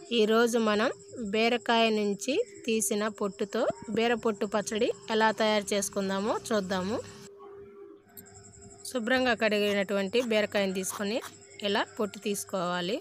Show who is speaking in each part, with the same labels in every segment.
Speaker 1: ఈరోజు మనం బీరకాయ నుంచి తీసిన పొట్టుతో బీర పొట్టు పచ్చడి ఎలా తయారు చేసుకుందామో చూద్దాము శుభ్రంగా కడిగినటువంటి బీరకాయని తీసుకొని ఇలా పొట్టు తీసుకోవాలి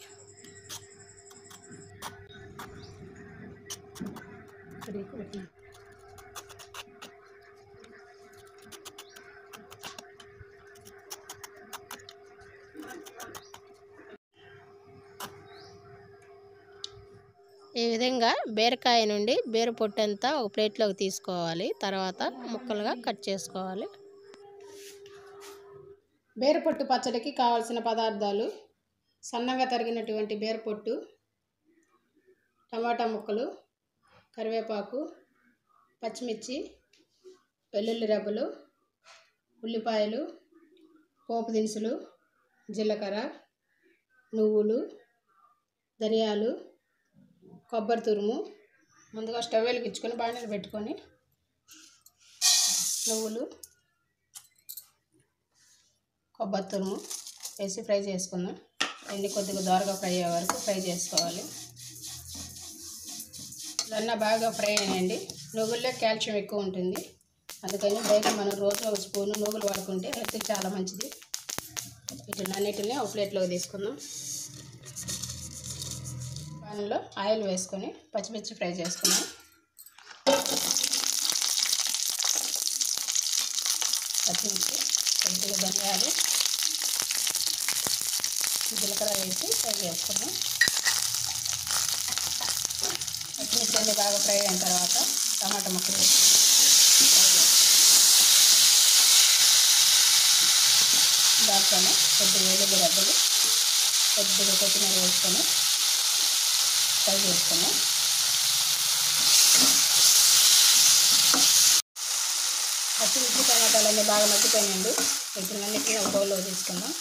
Speaker 1: ఈ విధంగా బీరకాయ నుండి బీర పొట్టు అంతా ఒక ప్లేట్లోకి తీసుకోవాలి తర్వాత ముక్కలుగా కట్ చేసుకోవాలి
Speaker 2: బీరపొట్టు పచ్చడికి కావాల్సిన పదార్థాలు సన్నగా తరిగినటువంటి బీరపొట్టు టమాటా ముక్కలు కరివేపాకు పచ్చిమిర్చి వెల్లుల్లి రెబ్బలు ఉల్లిపాయలు పోపు దినుసులు జీలకర్ర నువ్వులు ధనియాలు కొబ్బరి తురుము ముందుగా స్టవ్ వెలిగించుకొని బాణీలు పెట్టుకొని నువ్వులు కొబ్బరి తురుము వేసి ఫ్రై చేసుకుందాం ఎన్ని కొద్దిగా దోరగా ఫ్రై అయ్యే వరకు ఫ్రై చేసుకోవాలి ఇవన్నీ బాగా ఫ్రై అయ్యండి నువ్వుల్లో కాల్షియం ఎక్కువ ఉంటుంది అందుకని బయట మనం రోజు ఒక స్పూను నువ్వులు వాడుకుంటే హెల్త్కి చాలా మంచిది వీటిని అన్నిటిని ఒక ప్లేట్లోకి తీసుకుందాం పాన్లో ఆయిల్ వేసుకొని పచ్చిమిర్చి ఫ్రై చేసుకుందాం పచ్చిమిర్చి కొద్దిగా ధనియాలు జీలకర్ర వేసి ఫ్రై చేసుకున్నాం పచ్చిమిర్చి అన్ని బాగా ఫ్రై అయిన తర్వాత టమాటా ముక్కలు వేసి ఫ్రై చేసుకున్నాం దాంట్లోనే కొద్దిగా వెల్లుల్లి రబ్బలు కొద్దిగా కొత్తిమీర వేసుకొని ఫ్రై చేసుకున్నాం పచ్చిమిర్చి టమాటాలు అన్నీ బాగా మగ్గిపోయినండి ఇప్పుడు అన్నిటిని ఒక బౌల్లో తీసుకుందాం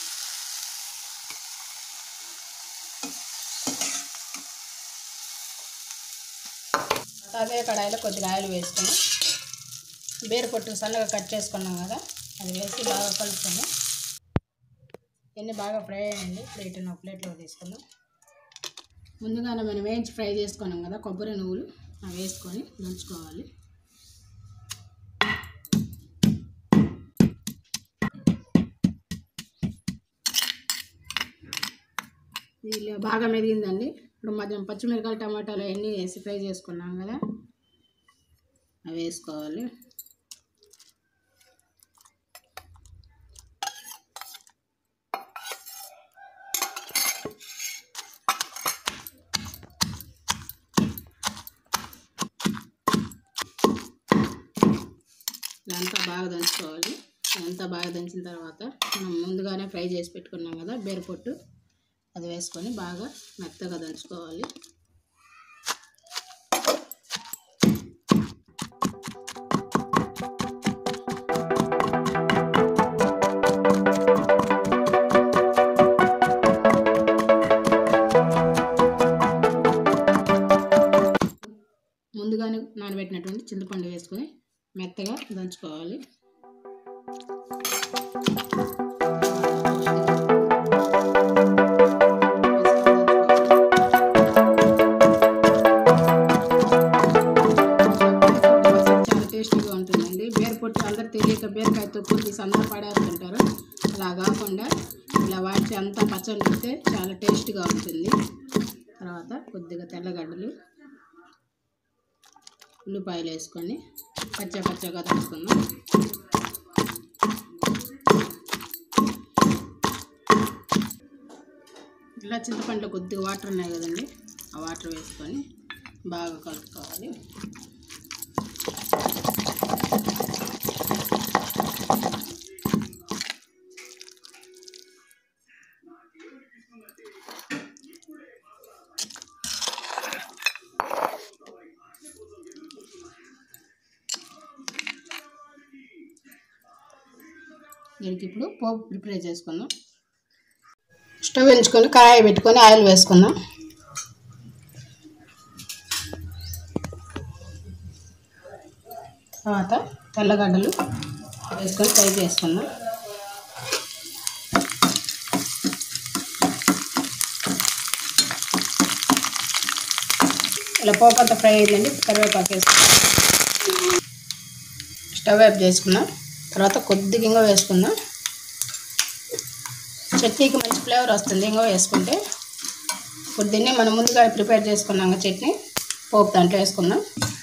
Speaker 2: అదే కడాయిలో కొద్దిగా ఆయిల్ వేసుకొని బీర పొట్టు సన్నగా కట్ చేసుకున్నాం కదా అది వేసి బాగా కలుపుకొని ఇవన్నీ బాగా ఫ్రై అయ్యండి ప్లేట్ ఒక ప్లేట్లో తీసుకుందాం ముందుగానే మనం వేయించి ఫ్రై చేసుకున్నాం కదా కొబ్బరి నువ్వులు అవి వేసుకొని దంచుకోవాలి ఇది బాగా మెదిగిందండి ఇప్పుడు మధ్య పచ్చిమిరకాయలు టమాటాలు అన్నీ వేసి ఫ్రై చేసుకున్నాం కదా అవి వేసుకోవాలి ఇదంతా బాగా దంచుకోవాలి ఇదంతా బాగా దంచిన తర్వాత మనం ముందుగానే ఫ్రై చేసి పెట్టుకున్నాం కదా బీరపొట్టు అది వేసుకొని బాగా మెత్తగా దంచుకోవాలి ముందుగానే నానబెట్టినటువంటి చింతపండు వేసుకొని మెత్తగా దంచుకోవాలి చాలా టేస్టీగా ఉంటుందండి బీర పొట్టు అందరు తెలియక బీరకాయ తొక్కు తీసి అందరూ పడేస్తుంటారు అలా కాకుండా ఇలా వాడితే అంతా పచ్చడి పెడితే చాలా టేస్ట్గా ఉంటుంది తర్వాత కొద్దిగా తెల్లగడ్డలు ఉల్లిపాయలు వేసుకొని పచ్చ పచ్చగా దంచుకుందాం ఇలా చింతపండులో కొద్దిగా వాటర్ ఉన్నాయి కదండి ఆ వాటర్ వేసుకొని బాగా కలుపుకోవాలి దీనికి ఇప్పుడు పోపు ప్రిపేర్ చేసుకుందాం స్టవ్ ఎంచుకొని కడాయి పెట్టుకొని ఆయిల్ వేసుకుందాం తర్వాత తెల్లగడ్డలు వేసుకొని ఫ్రై చేసుకుందాం ఇలా పోపు అంతా ఫ్రై అయిందండి కరివేపాకు వేసుకుందాం స్టవ్ ఆఫ్ చేసుకుందాం తర్వాత కొద్దిగా ఇంగో వేసుకుందాం చట్నీకి మంచి ఫ్లేవర్ వస్తుంది ఇంగో వేసుకుంటే ఇప్పుడు దీన్ని మనం ముందుగా ప్రిపేర్ చేసుకున్నాం కదా చట్నీ పోపు దాంట్లో వేసుకుందాం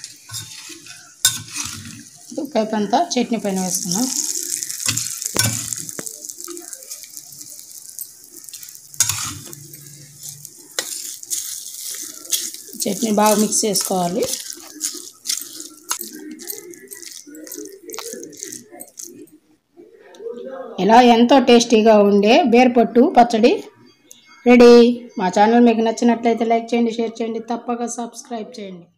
Speaker 2: పైపు అంతా చట్నీ పైన వేసుకుందాం చట్నీ బాగా మిక్స్ చేసుకోవాలి ఇలా ఎంతో టేస్టీగా ఉండే బేర్పట్టు పచ్చడి రెడీ మా ఛానల్ మీకు నచ్చినట్లయితే లైక్ చేయండి షేర్ చేయండి తప్పక సబ్స్క్రైబ్ చేయండి